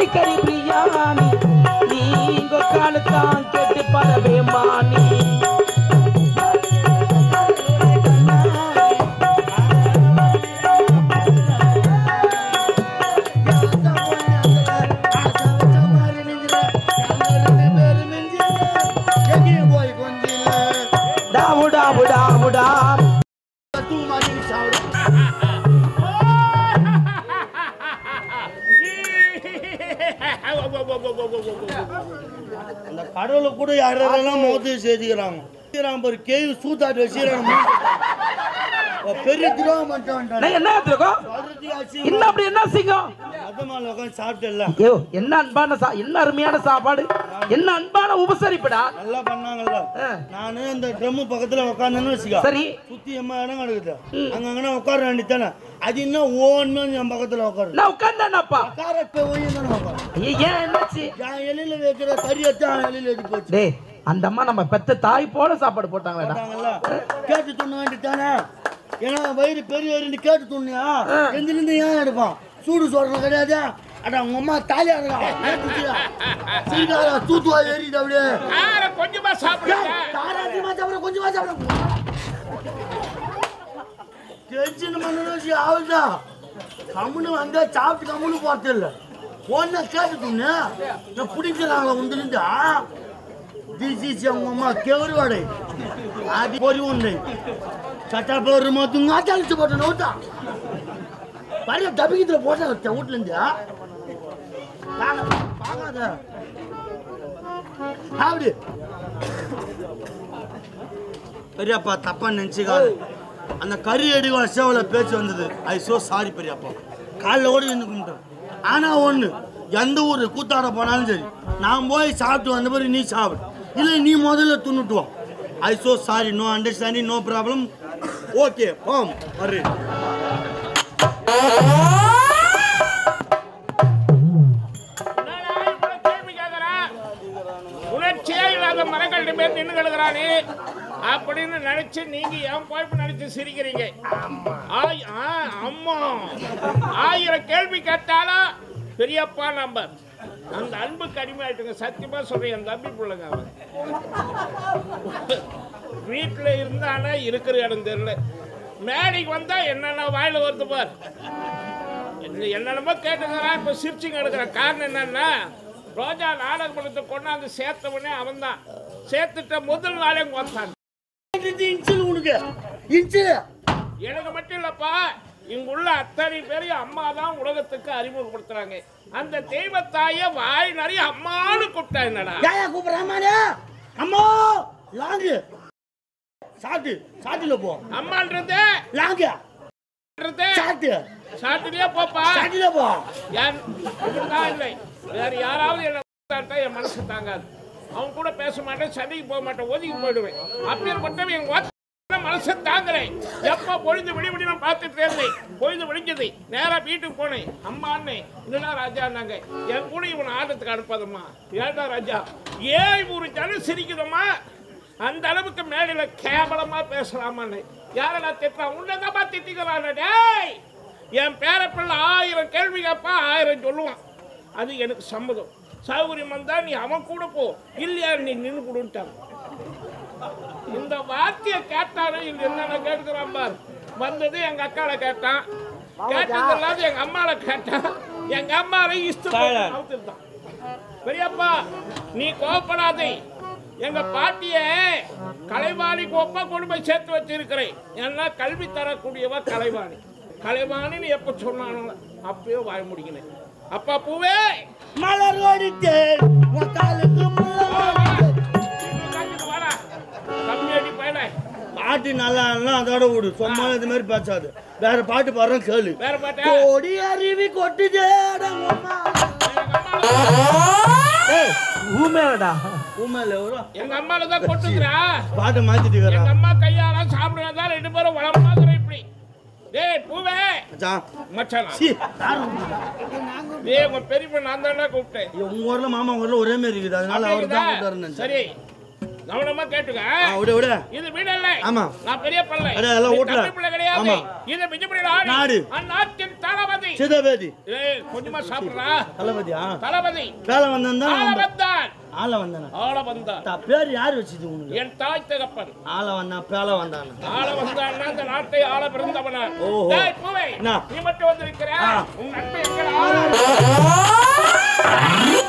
கறி பிரியாணி நீங்க காலத்தான் கேட்டு பரவே மாணி டாவு டாவு டாவு டாம் அந்த கடவுளை கூட யாரெல்லாம் முகத்தை சேர்த்துக்கிறாங்க செய்யறாங்க பாரு கேவி சூத்தாட்டு வச்சுக்கிறாங்க பெரிய துரோகம் பண்ணிட்டு நான் என்ன எடுத்துருக்கோம் என்ன அப்படி என்ன சிங்கம் மதமால உட்காந்து சாப்பிட்டல ஐயோ என்ன அன்பான சா என்ன அருமையான சாப்பாடு என்ன அன்பான உபசரிப்புடா நல்லா பண்ணாங்கல்ல ஆ, நானு அந்த ட்ரம்மு பக்கத்துல உட்காந்துன்னு வச்சுக்கோ சரி சுத்தி எம்மா இடம் கிடக்குது அங்கங்கன்னா உட்கார வேண்டித்தானே அது என்ன ஓன்னு என் பக்கத்துல உட்காரு நான் உட்கார்ந்தேனப்பா உட்கார இப்ப ஓய்வு தானே உட்காரு ஐயே, ஏன் என்னாச்சு என் எலியில வைக்கிற கறி எடுத்து அவன் எலியில எடுத்து போச்சு டேய் அந்த அம்மா நம்ம பெத்த தாய் போல சாப்பாடு போட்டாங்களேடா போட்டாங்கல்ல கேட்டு துண்ண வேண்டித்தானே ஏன்னா வயிறு பெரிய வயிறு கேட்டு துண்ணியா எந்திலிருந்து ஏன் எடுப்பான் சூடு சொல்றது கிடையாது அட உங்க அம்மா தாலியா இருக்கா சீக்கிரம் தூத்துவா ஏறிது அப்படியே காரை கொஞ்சமா சாப்பிடுங்க தாராத்தியமா சாப்பிட கொஞ்சமா சாப்பிட டென்ஷன் பண்ணணும் ஆகுதா கம்முன்னு வந்தா சாப்பிட்டு கம்முன்னு போறது இல்ல ஒன்ன கேட்டு துண்ணு நான் பிடிக்கிறாங்களா உந்துலிருந்தா தீசி அவங்க அம்மா கெவருவாடை அது பொறி உண்டு சட்டா பேரு மொத்தம் அழிச்சு போட்ட நோட்டா பழைய டபிக்கத்துல போட்ட வீட்டுல இருந்து பார்க்காத அப்படி பெரியப்பா தப்பா நினைச்சுக்காது அந்த கறி அடி வருஷாவில் பேச்சு வந்தது ஐ சோ சாரி பெரியப்பா காலைல ஓடி வந்து கும்பிட்டேன் ஆனா ஒண்ணு எந்த ஊர் கூத்தாட போனாலும் சரி நான் போய் சாப்பிட்டு வந்த பிறகு நீ சாப்பிடு இல்லை நீ முதல்ல துண்ணுட்டு வா I so sorry no understanding no problem okay போம் வர்றேன் என்னடா இவ்வளவு கேள்வி கேக்குறா? உணர்ச்சியே இல்லாத மரங்கள்ட்ட பேர் நின்று கிடக்குறானே அப்படின்னு நினைச்சு நீங்க என் குழப்பம் நினைச்சு சிரிக்கிறீங்க ஆய்- ஆ, அம்மா ஆயிரம் கேள்வி கேட்டாலும் பெரியப்பா நம்பர் அந்த அன்புக்கு அடிமையாயிட்டுங்க சத்தியமா சொல்றேன் என் தம்பி பிள்ளைங்க அவன் வீட்டுல இருந்தானா இருக்கிற இடம் தெரியல மேடைக்கு வந்தா என்னென்ன வாயில வருது பார் என்ன- என்னென்னமோ கேட்டுக்கிறான் இப்போ சிரிச்சு கிடக்குற காரணம் என்னன்னா ரோஜா நாடக படத்தை கொண்டாந்து சேர்த்தவனே அவன் தான் சேர்த்துட்ட முதல் நாளே கொத்தான் இன்ச்சில் உனக்கு இன்ச்சில் எனக்கு மட்டும் இல்லப்பா இங்குள்ள அத்தனை பேரையும் அம்மா தான் உலகத்துக்கு அறிமுகப்படுத்துறாங்க அந்த தெய்வத்தாய வாய் நிறைய அம்மான்னு கூப்பிட்டா என்னடா யாயா கூப்பிடுறாமானே அம்மா லாங்கு சாட்டு சாட்டுல போ அம்மான்றது லாங்கு ன்றது, சாட்டு சாட்டுலயே போப்பா சாட்டுல போ யார் இப்படிதான் இல்லை வேற யாராவது என்ன கூப்பிட்டா என் மனசு தாங்காது அவன் கூட பேச மாட்டேன் சண்டைக்கு போக மாட்டேன் ஒதுக்கி போயிடுவேன் அப்பேற்பட்டவன் என் வார்த்தை மனசை தாங்குறேன் எப்போ பொழுது விடி விடி நான் பார்த்துட்டு இருந்தேன் பொழுது விடிஞ்சது நேரா வீட்டுக்கு போனேன் அம்மா அண்ணே என்னடா ராஜான்னாங்க என் கூட இவன் ஆட்டத்துக்கு அனுப்பாதம்மா ஏடா ராஜா ஏன் ஒரு ஜனம் சிரிக்குதம்மா அந்த அளவுக்கு மேடையில கேவலமா பேசலாமான்னு யாரடா திட்டுறான் உன்னதமா திட்டிக்கிறான் டேய் என் பேரப்பிள்ளை ஆயிரம் கேள்வி கேட்பான் ஆயிரம் சொல்லுவான் அது எனக்கு சம்மதம் சௌகரியம் வந்தா நீ அவன் கூட போ இல்லையா நீ நின்று கொடுன்ட்டான் இந்த வார்த்தையை கேட்டாரு இது என்னென்ன கேட்கிறான் பார் வந்தது எங்க அக்கால கேட்டான் கேட்டது இல்லாத எங்க அம்மால கேட்டான் எங்க அம்மாவை இஷ்டம் பெரியப்பா நீ கோவப்படாதே எங்க பாட்டிய கலைவாணி கோப்பா கொண்டு போய் சேர்த்து வச்சிருக்கிறேன் ஏன்னா கல்வி தரக்கூடியவ கலைவாணி கலைவாணின்னு எப்ப சொன்னானோ அப்பயே வாய முடிக்கணும் அப்பா பூவே மலர் ஒடித்தேன் உன் காலுக்கு முள்ளம் வாடா கம்மி அடி பயல பாட்டு நல்லா இல்லைன்னா அதோட விடு சும்மா இது மாதிரி பேசாது வேற பாட்டு பாடுறேன் கேளு வேற பாட்டா கோடி அருவி கொட்டுதேடா அம்மா ஏய் ஊமேடா உண்மையில ஒரு எங்க அம்மால தான் கொட்டுக்கிறா பாட்டை மாத்திட்டு எங்க இருக்கிறான் அம்மா கையால சாப்பிடுறதா ரெண்டு பேரும் வளமாக்குற இப்படி டேய் பூவே மச்சான். மச்சானா சீ, யாரு உங்க? டேய் உங்க பெரியப்பா நான் தானே கூப்பிட்டேன் ஐயோ, உங்க ஊர்ல மாமா ஊர்ல ஒரே மாதிரி இருக்குது அதனால அவர் தான் கூப்பிட்டாருன்னு நினைச்சேன். சரி கவனமா கேட்டுக்க ஆ, விடு விடு இது வீடு இல்ல ஆமா. நான் பெரிய பிள்ளை அட, அதெல்லாம் நீ வீட்ல. தம்பி பிள்ளை கிடையாது ஆமா. இது மிஜபடி நாடு. நாடு அந்நாட்டின் தலைவர் தளபதி சிதபதி ஏய் கொஞ்சமா சாப்பிடுறா தளபதியா தளபதி வேலை வந்தான் ஆள தான் வந்தான் ஆள வந்தானா ஆள வந்தான் தா, பேர் யார் வச்சது உனக்கு என் தாய் தகப்பன் ஆள வந்தான் பேல வந்தானா ஆள வந்தான்னா இந்த நாட்டை ஆள பிறந்தவனா ஓஹோ. டேய் பூவை என்ன? நீ மட்டும் வந்திருக்கிற ஆ. உன் நட்பு எங்கடா